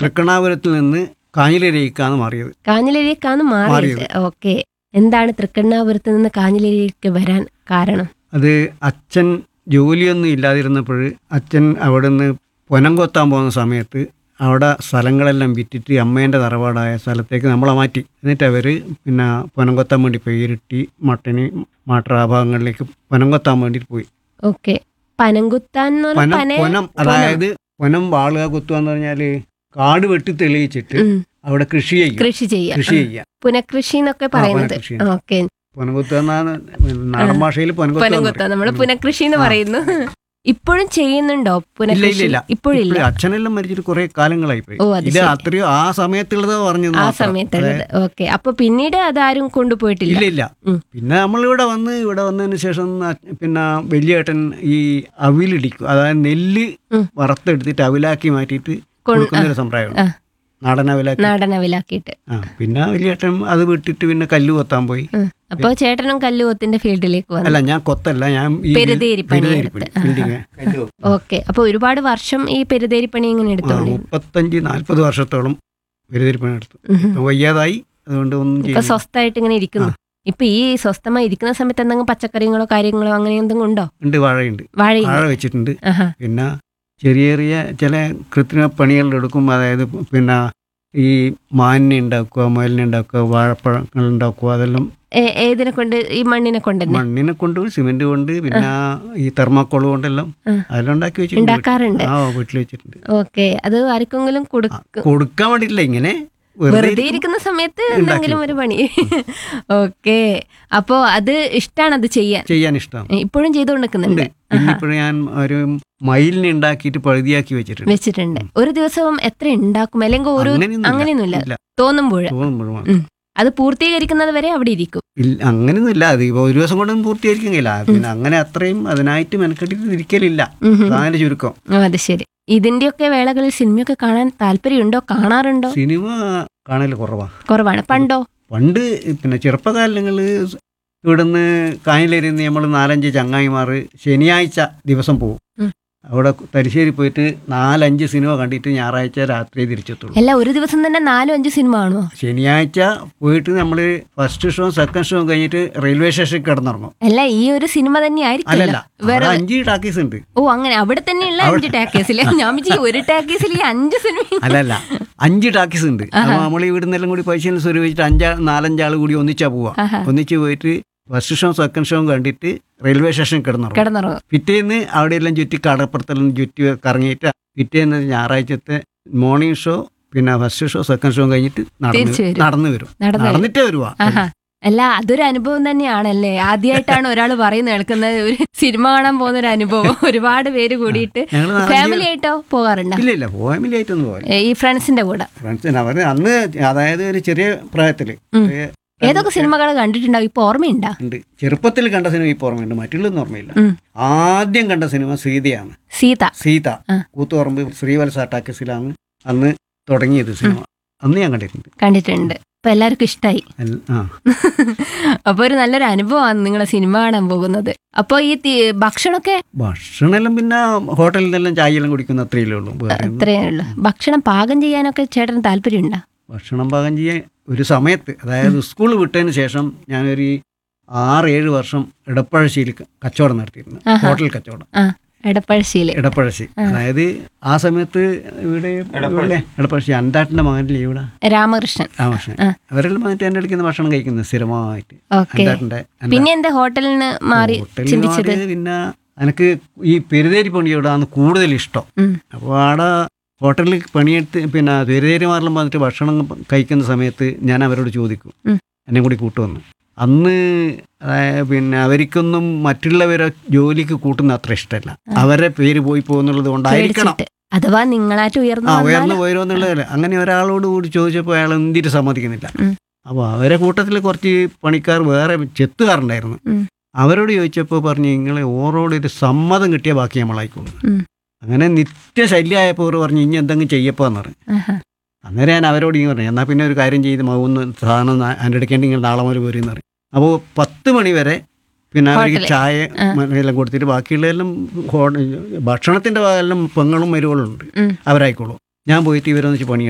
തൃക്കണ്ണാപുരത്തിൽ നിന്ന് കാഞ്ഞിലേക്കാണ് മാറിയത് കാഞ്ഞിലേക്കാണ് മാറിയത് ഓക്കെ എന്താണ് തൃക്കണ്ണാപുരത്ത് നിന്ന് കാഞ്ഞിലേരിക്ക് വരാൻ കാരണം അത് അച്ഛൻ ജോലിയൊന്നും ഇല്ലാതിരുന്നപ്പോൾ അച്ഛൻ അവിടെ നിന്ന് പൊനം കൊത്താൻ പോകുന്ന സമയത്ത് അവിടെ സ്ഥലങ്ങളെല്ലാം വിറ്റിട്ട് അമ്മേൻ്റെ തറവാടായ സ്ഥലത്തേക്ക് നമ്മളെ മാറ്റി എന്നിട്ട് അവർ പിന്നെ പൊനം കൊത്താൻ വേണ്ടി പോയി ഇരിട്ടി മട്ടന് മാട്ടറ ആ ഭാഗങ്ങളിലേക്ക് പൊനം കൊത്താൻ വേണ്ടിയിട്ട് പോയി ഓക്കെ പനംകുത്താൻ എന്ന് പറഞ്ഞാൽ പൊനം പന പൊനം അതായത് പൊനം വാളുക കുത്തുക എന്ന് പറഞ്ഞാൽ കാട് വെട്ടി തെളിയിച്ചിട്ട് ഉം, അവിടെ കൃഷി ചെയ്യും കൃഷി ചെയ്യാം കൃഷി ചെയ്യുക പുനഃകൃഷി എന്നൊക്കെ പറയുന്നത് പുനഃകൃഷി. ഓക്കെ പൊനകുത്തുക എന്നാണ് നാടൻ ഭാഷയിൽ പൊനകുത്തുക എന്ന് പുനംകുത്ത പറയും. നമ്മള് പുനഃകൃഷി എന്ന് ആ. പറയുന്നു ഇപ്പോഴും ചെയ്യുന്നുണ്ടോ ഇല്ല പുനഃകൃഷി ഇല്ല ഇപ്പോഴില്ല ഇപ്പോഴും അച്ഛനെല്ലാം മരിച്ചിട്ട് കുറെ കാലങ്ങളായി പോയി ഓ, അത് ഇത് ശരി. അത്രയോ ആ സമയത്തുള്ളത് പറഞ്ഞത് ആ മാത്രം. സമയത്തുള്ളത് ഓക്കെ അപ്പൊ പിന്നീട് അതാരും കൊണ്ടുപോയിട്ടില്ല ഇല്ല ഇല്ല ഉം. പിന്നെ നമ്മളിവിടെ വന്ന് ഇവിടെ വന്നതിന് ശേഷം അച്ഛ- പിന്നെ വലിയേട്ടൻ ഈ അവിലിടിക്കും അതായത് നെല്ല് ഉം. വറുത്തെടുത്തിട്ട് അവിലാക്കി മാറ്റിയിട്ട് കൊൺ- കൊടുക്കുന്ന ഒരു സമ്പ്രദായമുണ്ട് ആ. നാടൻ അവിലാക്കി നാടനവിലാക്കിയിട്ട് ആ പിന്നെ വലിയേട്ടൻ അത് വിട്ടിട്ട് പിന്നെ കല്ല് കൊത്താൻ പോയി ഉം. അപ്പൊ ചേട്ടനും കല്ലുകൊത്തിന്റെ ഫീൽഡിലേക്ക് വന്നു അല്ല ഞാൻ കൊത്തല്ല ഞാൻ ഈ പെരുതേരി പണി പെരുതേരി എടുത്ത്. പണി, building. കല്ല് കൊത്തും. ഓക്കെ അപ്പൊ ഒരുപാട് വർഷം ഈ പെരുതേരി പണി ഇങ്ങനെ ആ, എടുത്തോണ്ടിരുന്നു മുപ്പത്തഞ്ച് നാല്പത് വർഷത്തോളം പെരുതേരി പണി എടുത്തു ഇപ്പൊ വയ്യാതായി അതുകൊണ്ട് ഒന്നും ഇപ്പൊ ചെയ്യുന്നില്ല. സ്വസ്ഥമായിട്ട് ഇങ്ങനെ ഇരിക്കുന്നു ഇപ്പൊ ഈ സ്വസ്ഥമായി ഇരിക്കുന്ന സമയത്ത് എന്തെങ്കിലും പച്ചക്കറികളോ കാര്യങ്ങളോ അങ്ങനെ എന്തെങ്കിലും ഉണ്ടോ ഉണ്ട് വാഴയുണ്ട് വാഴയില്ല വാഴ വെച്ചിട്ടുണ്ട് ആഹാ പിന്നെ ചെറിയ ചെറിയ ചില കൃത്രിമ പണികൾ എടുക്കും അതായത് പിന്നെ ഈ മാനിനെ ഉണ്ടാക്കുക മുയലിനെ ഉണ്ടാക്കുക വാഴപ്പഴങ്ങൾ ഉണ്ടാക്കുക അതെല്ലാം ഏ- ഏതിനെ കൊണ്ട് ഈ മണ്ണിനെ കൊണ്ട് തന്നെ മണ്ണിനെ കൊണ്ട് സിമെന്റ് കൊണ്ട് പിന്നെ ഈ തെർമാക്കോൾ കൊണ്ടെല്ലാം ആ. അതെല്ലാം ഉണ്ടാക്കി വെച്ചിട്ടുണ്ട് ഉണ്ടാക്കാറുണ്ട് ആ വീട്ടിൽ വെച്ചിട്ടുണ്ട് ഓക്കെ അത് ആർക്കെങ്കിലും കൊടുക്കും കൊടുക്കാൻ വേണ്ടിയിട്ടില്ല ഇങ്ങനെ വെറുതെ വെറുതെ ഇരിക്കുന്ന സമയത്ത് ഉണ്ടാക്കി എന്തെങ്കിലും ഒരു പണി ഓക്കെ അപ്പോ അത് ഇഷ്ടാണ് അത് ചെയ്യാൻ ചെയ്യാൻ ഇഷ്ടമാണ് ഇപ്പോഴും ചെയ്തുകൊണ്ട് നിൽക്കുന്നുണ്ട് പിന്നെ ഇപ്പോഴും ഞാൻ ഒരു മയിലിനെ ഉണ്ടാക്കിയിട്ട് പഴുതിയാക്കി വെച്ചിട്ടുണ്ട് വെച്ചിട്ടുണ്ട് ഒരു ദിവസം എത്ര ഉണ്ടാക്കും അല്ലെങ്കിൽ ഒരു അങ്ങനെയൊന്നുമില്ല. അങ്ങനെയൊന്നുമില്ല ഇല്ല. തോന്നുമ്പോൾ തോന്നുമ്പോഴും ഉം. അത് പൂർത്തീകരിക്കുന്നത് വരെ അവിടെ ഇരിക്കും ഇല്ല അങ്ങനെയൊന്നുമില്ല അത് ഇപ്പൊ ഒരു ദിവസം കൊണ്ടൊന്നും പൂർത്തീകരിക്കാൻ കഴിയില്ല പിന്നെ അങ്ങനെ അത്രയും അതിനായിട്ട് മെനക്കെട്ടിട്ട് ഇരിക്കലില്ല ഉം ഉം. അതാണ് ചുരുക്കം ആ, അത് ശരി ഇതിന്റെയൊക്കെ വേളകളിൽ സിനിമയൊക്കെ കാണാൻ താല്പര്യമുണ്ടോ കാണാറുണ്ടോ സിനിമ കാണൽ കുറവാ കുറവാണ് പണ്ടോ പണ്ട് പിന്നെ ചെറുപ്പകാലങ്ങളിൽ ഇവിടുന്ന് കായലിരുന്ന് നമ്മൾ നാലഞ്ച് ചങ്ങായിമാർ ശനിയാഴ്ച ദിവസം പോകും ഉം. അവിടെ തലശ്ശേരി പോയിട്ട് നാലഞ്ച് സിനിമ കണ്ടിട്ട് ഞായറാഴ്ച രാത്രി തിരിച്ചെത്തുള്ളൂ അല്ല ഒരു ദിവസം തന്നെ നാലും അഞ്ചും സിനിമ കാണുമോ ശനിയാഴ്ച പോയിട്ട് നമ്മൾ ഫസ്റ്റ് ഷോ സെക്കൻഡ് ഷോ കഴിഞ്ഞിട്ട് റെയിൽവേ സ്റ്റേഷനിൽ കിടന്നിറങ്ങും അല്ല ഈ ഒരു സിനിമ തന്നെ അല്ലല്ല ആയിരിക്കില്ല വേറെ അവിടെ അഞ്ച് ടാക്കീസ് ഉണ്ട് ഓ അങ്ങനെ അവിടെ തന്നെയുള്ള അഞ്ച് ടാക്കേസിൽ ഞാൻ വിചാരിച്ചു ഒരു ടാക്കേസിൽ ഈ അഞ്ച് സിനിമ അല്ലല്ല അഞ്ച് ടാക്കീസ് ഉണ്ട് അപ്പോൾ നമ്മൾ ഇവിടുന്ന് എല്ലാം കൂടി പൈസ സ്വരൂപിച്ചിട്ട് അഞ്ചാ നാലഞ്ചാൾ കൂടി ഒന്നിച്ചാ പോവാ ആഹാ. ഒന്നിച്ച് പോയിട്ട് ഫസ്റ്റ് ഷോ സെക്കൻഡ് ഷോ കണ്ടിട്ട് റെയിൽവേ സ്റ്റേഷനിൽ കിടന്നിറങ്ങും കിടന്നുറങ്ങും പിറ്റേന്ന് അവിടെയെല്ലാം ചുറ്റി കടപ്പുറത്തെല്ലാം ചുറ്റി കറങ്ങിയിട്ട് പിറ്റേന്ന് ഞായറാഴ്ചത്തെ മോർണിംഗ് ഷോ പിന്നെ ഫസ്റ്റ് ഷോ സെക്കൻഡ് ഷോ കഴിഞ്ഞിട്ട് തിരിച്ച് നടന്ന് വരും. നടന്നു വരും നടന്നു വരും. നടന്നിട്ടേ വരുവാ ആഹാ അല്ല അതൊരു അനുഭവം തന്നെയാണല്ലേ ആദ്യമായിട്ടാണ് ഒരാൾ പറയുന്നത് കേൾക്കുന്നത് ഒരു സിനിമ കാണാൻ പോകുന്ന ഒരു അനുഭവം ഒരുപാട് പേര് കൂടിയിട്ട് ഞങ്ങൾ ഫാമിലി ആയിട്ടോ പോകാറുണ്ടോ ഇല്ല ഇല്ല ഫാമിലി ആയിട്ടൊന്നും പോകില്ല ഏ, ഈ ഫ്രണ്ട്സിന്റെ കൂടെ ഫ്രണ്ട്സിന് അവർ അന്ന് അതായത് ഒരു ചെറിയ പ്രായത്തില് ഉം. ഒരു ഏതൊക്കെ സിനിമകൾ കണ്ടിട്ടുണ്ടാവും ഇപ്പൊ ഓർമ്മയുണ്ടാ ഉണ്ട് ചെറുപ്പത്തിൽ കണ്ട സിനിമ ഇപ്പോൾ ഓർമ്മയുണ്ട് മറ്റുള്ളതൊന്നും ഓർമ്മയില്ല ഉം. ആദ്യം കണ്ട സിനിമ സീതയാണ് സീത സീത ആ. കൂത്തുപറമ്പ് ശ്രീവത്സ ടാക്കസിലാണ് അന്ന് തുടങ്ങിയത് സിനിമ അന്ന് ഞാൻ കണ്ടിട്ടുണ്ട് കണ്ടിട്ടുണ്ട് അപ്പൊ എല്ലാവർക്കും ഇഷ്ടമായി അല്ല- ആ അപ്പൊ ഒരു നല്ലൊരു അനുഭവമാണ് നിങ്ങളെ സിനിമ കാണാൻ പോകുന്നത് അപ്പൊ ഈ തി- ഭക്ഷണമൊക്കെ ഭക്ഷണമെല്ലാം പിന്നെ ഹോട്ടലിൽ നിന്നെല്ലാം ചായയെല്ലാം കുടിക്കുന്ന അത്രയല്ലേ ഉള്ളൂ വേറെ ഒന്നും. അത്രയേ ഉള്ളൂ ഭക്ഷണം പാകം ചെയ്യാനൊക്കെ ചേട്ടന് താല്പര്യമുണ്ടോ ഭക്ഷണം പാകം ചെയ്യാൻ ഒരു സമയത്ത് അതായത് സ്കൂൾ വിട്ടതിന് ശേഷം ഞാനൊരു ആറ് ഏഴ് വർഷം ഇടപ്പഴശ്ശിയിൽ കച്ചവടം നടത്തിയിരുന്നു ആഹാ. ഹോട്ടൽ കച്ചവടം ആ എടപ്പഴശ്ശിയില് ഇടപ്പഴശ്ശി അതായത് ആ സമയത്ത് ഇവിടെ ഇവിടെ ഇടപ്പഴശ്ശി അന്താട്ടിന്റെ മകനില്ലേ ഇവിടെ രാമകൃഷ്ണൻ രാമകൃഷ്ണൻ ആ. അവരെല്ലാം വന്നിട്ട് എൻ്റെ അടുക്കുന്ന ഭക്ഷണം കഴിക്കുന്നത് സ്ഥിരമായിട്ട് ഓക്കെ അന്താട്ടിന്റെ പിന്നെ എന്താ ഹോട്ടലിൽ നിന്ന് മാറി ഹോട്ടലിൽ ചിന്തിച്ചത് മാറിയത് പിന്നെ എനിക്ക് ഈ പെരുതേരി പണിയോടാണ് കൂടുതൽ ഇഷ്ടം ഉം. അപ്പോൾ അവിടെ ഹോട്ടലിൽ പണിയെടുത്ത് പിന്നെ പെരുതേരിമാരെല്ലാം വന്നിട്ട് ഭക്ഷണം കഴിക്കുന്ന സമയത്ത് ഞാൻ അവരോട് ചോദിക്കും ഉം. എന്നെ കൂടി കൂട്ടുവന്ന് അന്ന് അതായത് പിന്നെ അവർക്കൊന്നും മറ്റുള്ളവരെ ജോലിക്ക് കൂട്ടുന്ന അത്ര ഇഷ്ടമല്ല അവരെ പേര് പോയി പോകുന്നുള്ളത് കൊണ്ടായിരിക്കണം പേടിച്ചിട്ട് അഥവാ നിങ്ങളായിട്ട് ഉയർന്നു ആ വന്നാല് ഉയർന്നു പോയിരുന്നുള്ളതല്ല അങ്ങനെ ഒരാളോട് കൂടി ചോദിച്ചപ്പോൾ അയാൾ എന്തിട്ട് സമ്മതിക്കുന്നില്ല ഉം. അപ്പോൾ അവരെ കൂട്ടത്തിൽ കുറച്ച് പണിക്കാർ വേറെ ചെത്തുകാരുണ്ടായിരുന്നു ഉം. അവരോട് ചോദിച്ചപ്പോൾ പറഞ്ഞു നിങ്ങളെ ഓരോട് ഒരു സമ്മതം കിട്ടിയ ബാക്കി നമ്മളായിക്കോളും ഉം. അങ്ങനെ നിത്യ ശല്യമായപ്പോൾ അവർ പറഞ്ഞു ഇനി എന്തെങ്കിലും ചെയ്യപ്പോന്ന് പറഞ്ഞു ആഹാ. അന്നേരം ഞാൻ അവരോട് ഇങ്ങനെ പറഞ്ഞു എന്നാൽ പിന്നെ ഒരു കാര്യം ചെയ്ത് മൗന്ന് സാധനം നാ- എൻ്റെ അടുക്കേണ്ടി നിങ്ങൾ നാളെ മുതൽ പോരെന്ന് പറയും അപ്പോൾ പത്ത് മണി വരെ പിന്നെ അവർക്ക് ഹോട്ടലിൽ. ചായ ആ. എല്ലാം കൊടുത്തിട്ട് ബാക്കിയുള്ളതെല്ലാം ഹോ- ഭക്ഷണത്തിൻ്റെ എല്ലാം പെങ്ങളും മരുകളും ഉണ്ട് ഉം. അവരായിക്കോളും ഞാൻ പോയിട്ട് ഇവരൊന്നിച്ച് പണി